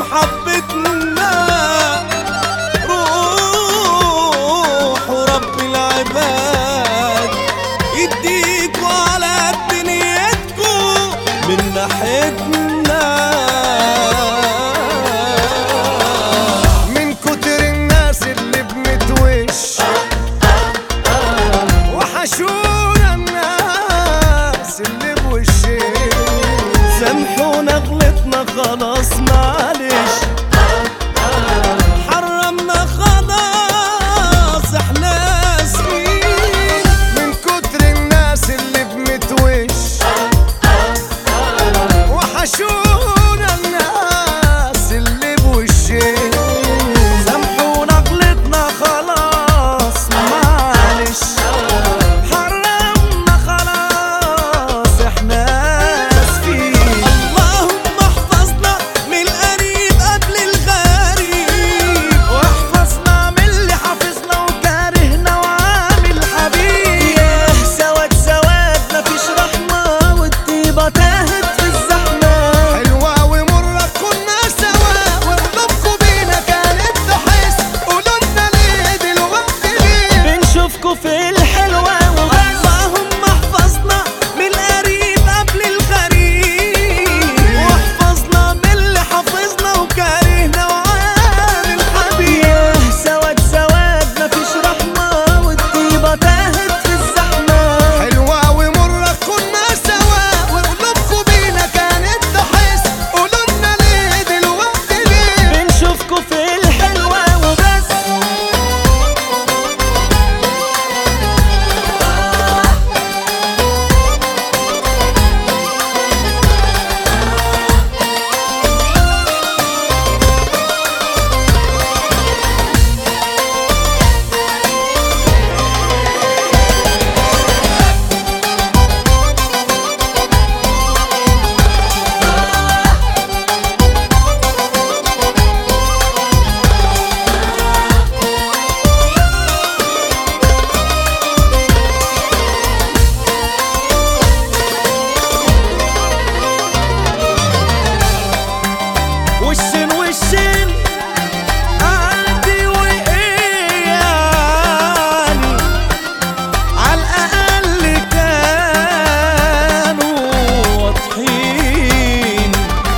محبتنا روحوا رب العباد يديكوا على دنيتكوا من ناحيتنا من كتر الناس اللي بنتوش وحشونا الناس اللي بوشين سامحونا غلطنا خلاص معلش حرمنا خلاص احنا اسفين من كتر الناس اللي بنتوش وحشونا الناس اللي بوشين سامحونا غلطنا خلاص معلش حرمنا خلاص احنا اسفين اللهم احفظنا من القريب قبل الغريب واحفظنا من اللي حافظنا وكارهنا وعامل حبيب ياه سواد سواد مفيش رحمة والطيبة تاهت في الزحمة حلوة ومرة كنا سوا وقلوبكوا بينا كانت تحس قولولنا ليه دلوقتي ليه بنشوفكوا في الحلوة وبس اللهم احفظنا من القريب قبل الغريب واحفظنا من اللي حافظنا وكارهنا وعامل حبيب ياه سواد سواد مفيش رحمة والطيبة تاهت في الزحمة حلوة ومرة كنا سوا وقلوبكوا بينا كانت تحس قولولنا ليه دلوقتي ليه بنشوفكوا في الحلوة وبس وشين وشين قلبي وايه يعني على الاقل كانوا واضحين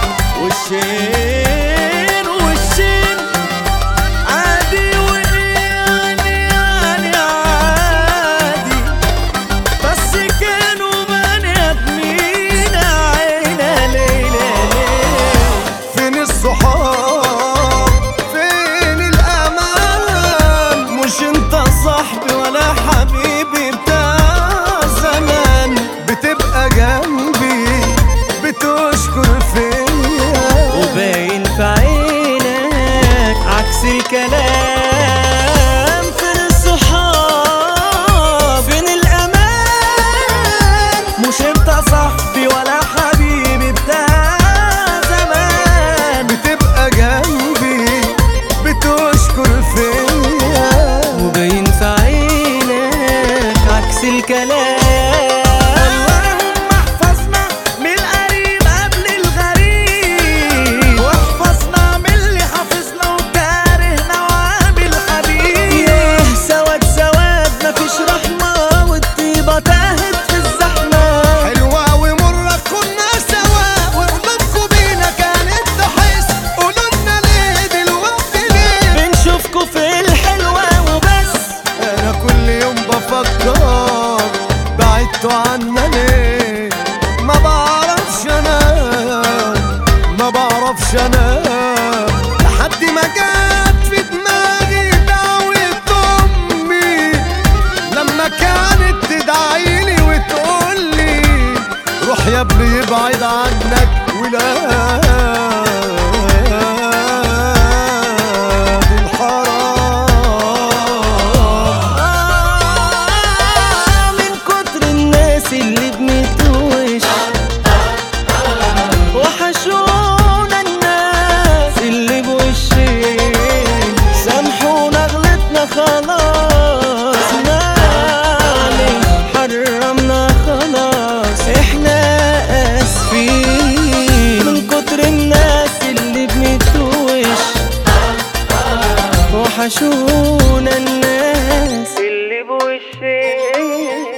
وشين وشين عادي وايه يعني يعني عادي بس كانوا بني ادمين عينا ليلة ليلة فين الصحاب فين الأمان مش انت صاحبي ولا حبيبي بتاع زمان بتبقى جنبي بتشكر فيا وباين في عينك عكس الكلام فين الصحاب فين الامان مش انت صاحبي ولا حبيبي بتاع زمان بتبقى جنبي بتشكر فيا وباين في عينك عكس الكلام اللهم احفظنا من القريب قبل الغريب واحفظنا من اللي حافظنا وكارهنا وعامل حبيب ياه سواد سواد مفيش رحمة والطيبة تاهت في الزحمة حلوة ومرة كنا سوا وقلوبكوا بينا كانت تحس قولولنا ليه دلوقتي ليه بنشوفكوا في الحلوة وبس انا كل يوم بفكر بعدتوا عنا ليه ما بعرفش انا ما بعرفش انا لحد ما جت في دماغي دعوة امي لما كانت تدعيلي وتقولي روح يا ابني ابعد عنك ولاد الحرام آه من كتر الناس اللي بنتوش وحشونا الناس اللي بوشين سامحونا غلطنا خلاص معلش حرمنا خلاص احنا اسفين من كتر وحشونا الناس اللي بوشين